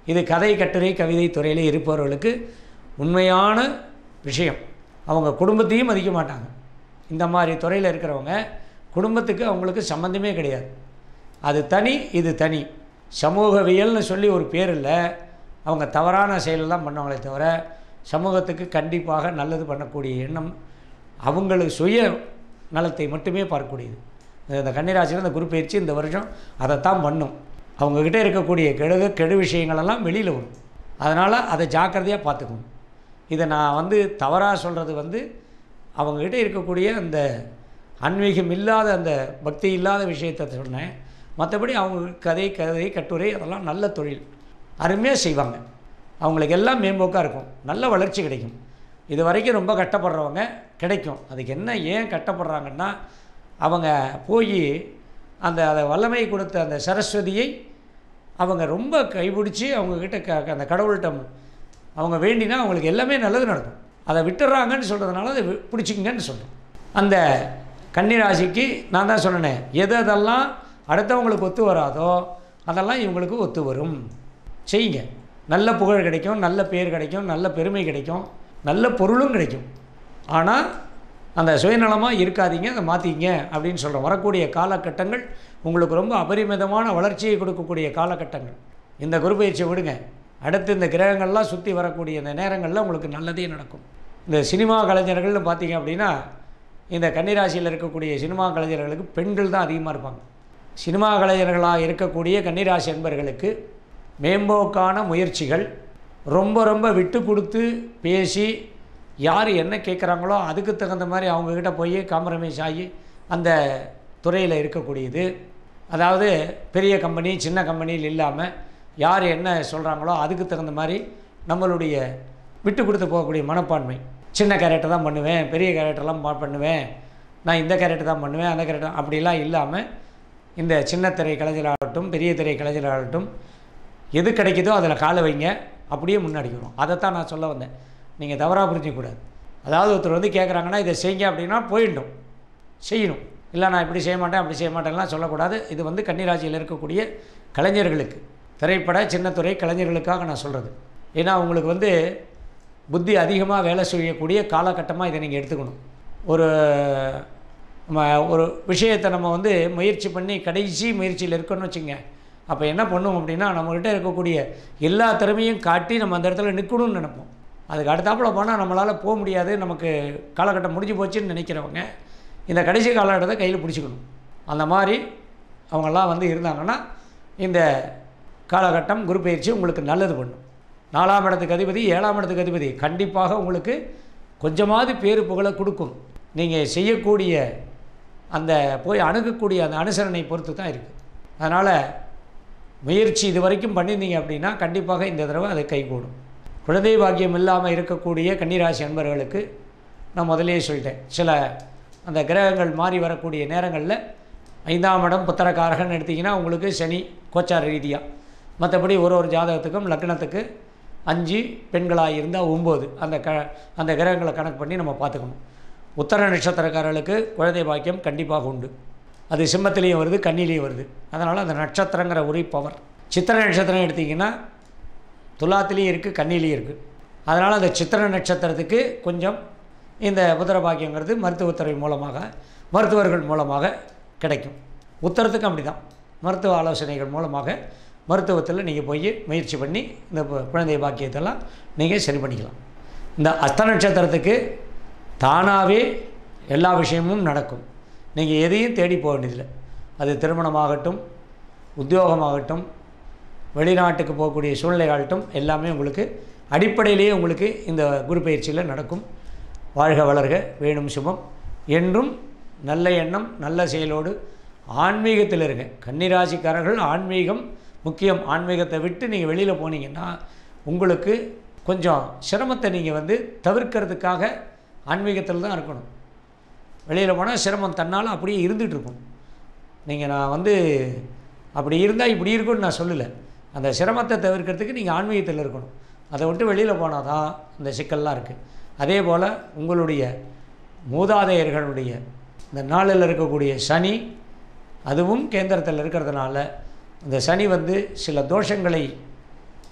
இது கதை கட்டுரை கவிதை துறையில் இருப்பவர்களுக்கு உண்மையான விஷயம் அவங்க குடும்பத்தையும் மதிக்க மாட்டாங்க இந்த மாதிரி துறையில் இருக்கிறவங்க குடும்பத்துக்கு அவங்களுக்கு சம்மந்தமே கிடையாது அது தனி இது தனி சமூகவியல்னு சொல்லி ஒரு பேர் இல்லை அவங்க தவறான செயல் தான் பண்ணுவாங்களே தவிர சமூகத்துக்கு கண்டிப்பாக நல்லது பண்ணக்கூடிய எண்ணம் அவங்களுக்கு சுய நலத்தை மட்டுமே பார்க்கக்கூடியது இந்த கன்னிராசியில் இந்த குரு பயிற்சி இந்த வருஷம் அதைத்தான் பண்ணும் அவங்கக்கிட்ட இருக்கக்கூடிய கெடு கெடு விஷயங்களெல்லாம் வெளியில் வரும் அதனால் அதை ஜாக்கிரதையாக பார்த்துக்கணும் இதை நான் வந்து தவறாக சொல்கிறது வந்து அவங்கக்கிட்ட இருக்கக்கூடிய அந்த ஆன்மீகம் இல்லாத அந்த பக்தி இல்லாத விஷயத்தை சொன்னேன் மற்றபடி அவங்க கதை கதை கட்டுரை அதெல்லாம் நல்ல தொழில் அருமையாக செய்வாங்க அவங்களுக்கு எல்லாம் மேம்போக்காக இருக்கும் நல்ல வளர்ச்சி கிடைக்கும் இது வரைக்கும் ரொம்ப கஷ்டப்படுறவங்க கிடைக்கும் அதுக்கு என்ன ஏன் கஷ்டப்படுறாங்கன்னா அவங்க போய் அந்த அதை வல்லமை கொடுத்த அந்த சரஸ்வதியை அவங்க ரொம்ப கைப்பிடிச்சி அவங்கக்கிட்ட க அந்த கடவுள்கிட்ட அவங்க வேண்டினா அவங்களுக்கு எல்லாமே நல்லது நடக்கும் அதை விட்டுறாங்கன்னு சொல்கிறதுனால அதை வி- பிடிச்சிக்கங்கன்னு சொல்கிறேன் அந்த கன்னிராசிக்கு நான் தான் சொன்னேனே எது எதெல்லாம் அடுத்தவங்களுக்கு ஒத்து வராதோ அதெல்லாம் இவங்களுக்கு ஒத்து வரும் செய்யுங்க நல்ல புகழ் கிடைக்கும் நல்ல பேர் கிடைக்கும் நல்ல பெருமை கிடைக்கும் நல்ல பொருளும் கிடைக்கும் ஆனால் அந்த சுயநலமாக இருக்காதீங்க அதை மாற்றிங்க அப்படின்னு சொல்கிறோம் வரக்கூடிய காலகட்டங்கள் உங்களுக்கு ரொம்ப அபரிமிதமான வளர்ச்சியை கொடுக்கக்கூடிய காலகட்டங்கள் இந்த குரு பயிற்சியை விடுங்க அடுத்து இந்த கிரகங்கள்லாம் சுற்றி வரக்கூடிய இந்த நேரங்களில் உங்களுக்கு நல்லதே நடக்கும் இந்த சினிமா கலைஞர்கள்னு பார்த்தீங்க அப்படின்னா இந்த கன்னிராசியில் இருக்கக்கூடிய சினிமா கலைஞர்களுக்கு பெண்கள் தான் அதிகமாக இருப்பாங்க சினிமா கலைஞர்களாக இருக்கக்கூடிய கன்னிராசி என்பர்களுக்கு மேம்போக்கான முயற்சிகள் ரொம்ப ரொம்ப விட்டு கொடுத்து பேசி யார் என்ன கேட்குறாங்களோ அதுக்கு தகுந்த மாதிரி அவங்கக்கிட்ட போய் காம்ப்ரமைஸ் ஆகி அந்த துறையில் இருக்கக்கூடியது அதாவது பெரிய கம்பெனி சின்ன கம்பெனியில் இல்லாமல் யார் என்ன சொல்கிறாங்களோ அதுக்கு தகுந்த மாதிரி நம்மளுடைய விட்டு கொடுத்து போகக்கூடிய மனப்பான்மை சின்ன கேரக்டர் தான் பண்ணுவேன் பெரிய கேரக்டர்லாம் பா- பண்ணுவேன் நான் இந்த கேரக்டர் தான் பண்ணுவேன் அந்த கேரக்டர் அப்படிலாம் இல்லாமல் இந்த சின்ன திரை கலைஞராகட்டும் பெரிய திரை கலைஞராகட்டும் எது கிடைக்குதோ அதில் காலை வைங்க அப்படியே முன்னாடி வரும் அதைத்தான் நான் சொல்ல வந்தேன் நீங்கள் தவறாக புரிஞ்சிக்கக்கூடாது அதாவது ஒருத்தர் வந்து கேட்குறாங்கன்னா இதை செய்யுங்க அப்படின்னா போயிடணும் செய்யணும் இல்லை நான் இப்படி செய்ய மாட்டேன் அப்படி செய்ய மாட்டேன்லாம் சொல்லக்கூடாது இது வந்து கன்னிராசியில் இருக்கக்கூடிய கலைஞர்களுக்கு திரைப்பட சின்னத்துறை கலைஞர்களுக்காக நான் சொல்கிறது ஏன்னா உங்களுக்கு வந்து புத்தி அதிகமாக வேலை செய்யக்கூடிய காலகட்டமாக இதை நீங்கள் எடுத்துக்கணும் ஒரு நம்ம ஒரு விஷயத்தை நம்ம வந்து முயற்சி பண்ணி கடைசி முயற்சியில் இருக்கணும்னு வச்சுங்க அப்போ என்ன பண்ணுவோம் அப்படின்னா நம்மக்கிட்ட இருக்கக்கூடிய எல்லா திறமையும் காட்டி நம்ம அந்த இடத்துல நிற்கணும்னு நினைப்போம் அதுக்கு அடுத்தாப்புல போனால் நம்மளால் போக முடியாது நமக்கு காலகட்டம் முடிஞ்சு போச்சுன்னு நினைக்கிறவங்க இந்த கடைசி காலகட்டத்தை கையில் பிடிச்சிக்கணும் அந்த மாதிரி அவங்கெல்லாம் வந்து இருந்தாங்கன்னா இந்த காலகட்டம் குரு பயிற்சி உங்களுக்கு நல்லது பண்ணும் நாலாம் இடத்துக்கு அதிபதி ஏழாம் இடத்துக்கு அதிபதி கண்டிப்பாக உங்களுக்கு கொஞ்சமாவது பேரு புகழை கொடுக்கும் நீங்கள் செய்யக்கூடிய அந்த போய் அணுகக்கூடிய அந்த அனுசரணை பொறுத்து தான் இருக்குது அதனால் முயற்சி இது வரைக்கும் பண்ணியிருந்தீங்க அப்படின்னா கண்டிப்பாக இந்த தடவை அதை கைகூடும் குழந்தை பாக்கியம் இல்லாமல் இருக்கக்கூடிய கன்னிராசி அன்பர்களுக்கு நான் முதல்லயே சொல்லிட்டேன் சில அந்த கிரகங்கள் மாறி வரக்கூடிய நேரங்களில் ஐந்தாம் இடம் புத்திரக்காரகன் எடுத்திங்கன்னா உங்களுக்கு சனி கோச்சார ரீதியாக மற்றபடி ஒரு ஒரு ஜாதகத்துக்கும் லக்னத்துக்கு அஞ்சு பெண்களாக இருந்தால் ஒம்பது அந்த க அந்த கிரகங்களை கணக்கு பண்ணி நம்ம பார்த்துக்கணும் உத்தர நட்சத்திரக்காரர்களுக்கு குழந்தை பாக்கியம் கண்டிப்பாக உண்டு அது சிம்மத்திலையும் வருது கன்னிலையும் வருது அதனால் அந்த நட்சத்திரங்கிற ஒரு பவர் சித்திர நட்சத்திரம் எடுத்திங்கன்னா துலாத்திலையும் இருக்குது கன்னிலையும் இருக்குது அதனால் அந்த சித்திர நட்சத்திரத்துக்கு கொஞ்சம் இந்த புத்திர பாக்கியங்கிறது மருத்துவத்துறை மூலமாக மருத்துவர்கள் மூலமாக கிடைக்கும் உத்தரத்துக்கும் அப்படி தான் மருத்துவ ஆலோசனைகள் மூலமாக மருத்துவத்தில் நீங்கள் போய் முயற்சி பண்ணி இந்த பு- குழந்தை பாக்கியத்தெல்லாம் நீங்கள் சரி பண்ணிக்கலாம் இந்த அஸ்த நட்சத்திரத்துக்கு தானாகவே எல்லா விஷயமும் நடக்கும் நீங்கள் எதையும் தேடி போக வேண்டியதில்லை அது திருமணமாகட்டும் உத்தியோகமாகட்டும் வெளிநாட்டுக்கு போகக்கூடிய சூழ்நிலையாகட்டும் எல்லாமே உங்களுக்கு அடிப்படையிலேயே உங்களுக்கு இந்த குரு பயிற்சியில் நடக்கும் வாழ்க வளர்க வேணும் சுபம் என்றும் நல்ல எண்ணம் நல்ல செயலோடு ஆன்மீகத்தில் இருங்க கன்னிராசிக்காரர்கள் ஆன்மீகம் முக்கியம் ஆன்மீகத்தை விட்டு நீங்கள் வெளியில் போனீங்கன்னா உங்களுக்கு கொஞ்சம் சிரமத்தை நீங்கள் வந்து தவிர்க்கிறதுக்காக ஆன்மீகத்தில் தான் இருக்கணும் வெளியில் போனால் சிரமம் தன்னால் அப்படியே இருந்துகிட்டு இருக்கும் நீங்கள் நான் வந்து அப்படி இருந்தால் இப்படி இருக்கும்னு நான் சொல்லலை அந்த சிரமத்தை தவிர்க்கிறதுக்கு நீங்கள் ஆன்மீகத்தில் இருக்கணும் அதை விட்டு வெளியில் போனால் தான் இந்த சிக்கல்லாம் இருக்குது அதே போல் உங்களுடைய மூதாதையர்களுடைய இந்த நாளில் இருக்கக்கூடிய சனி அதுவும் கேந்திரத்தில் இருக்கிறதுனால இந்த சனி வந்து சில தோஷங்களை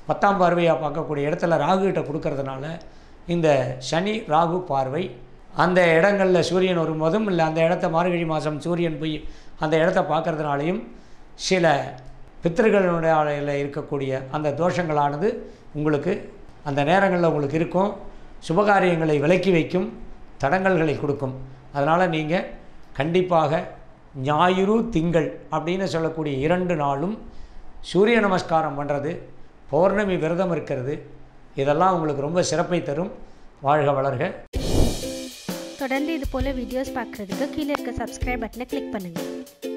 பத்தாம் பார்வையாக பார்க்கக்கூடிய இடத்துல ராகுகிட்ட கொடுக்கறதுனால இந்த சனி ராகு பார்வை அந்த இடங்களில் சூரியன் வரும்போதும் இல்லை அந்த இடத்த மார்கழி மாதம் சூரியன் போய் அந்த இடத்த பார்க்கறதுனாலையும் சில பித்திருக்களுடைய இருக்கக்கூடிய அந்த தோஷங்களானது உங்களுக்கு அந்த நேரங்களில் உங்களுக்கு இருக்கும் சுபகாரியங்களை விலக்கி வைக்கும் தடங்கல்களை கொடுக்கும் அதனால் நீங்கள் கண்டிப்பாக ஞாயிறு திங்கள் அப்படின்னு சொல்லக்கூடிய இரண்டு நாளும் சூரிய நமஸ்காரம் பண்ணுறது பௌர்ணமி விரதம் இருக்கிறது இதெல்லாம் உங்களுக்கு ரொம்ப சிறப்பை தரும் வாழ்க வளர்க தொடர்ந்து இது போல் வீடியோஸ் பார்க்குறதுக்கு கீழே இருக்க சப்ஸ்கிரைப் பட்டனை கிளிக் பண்ணுங்கள்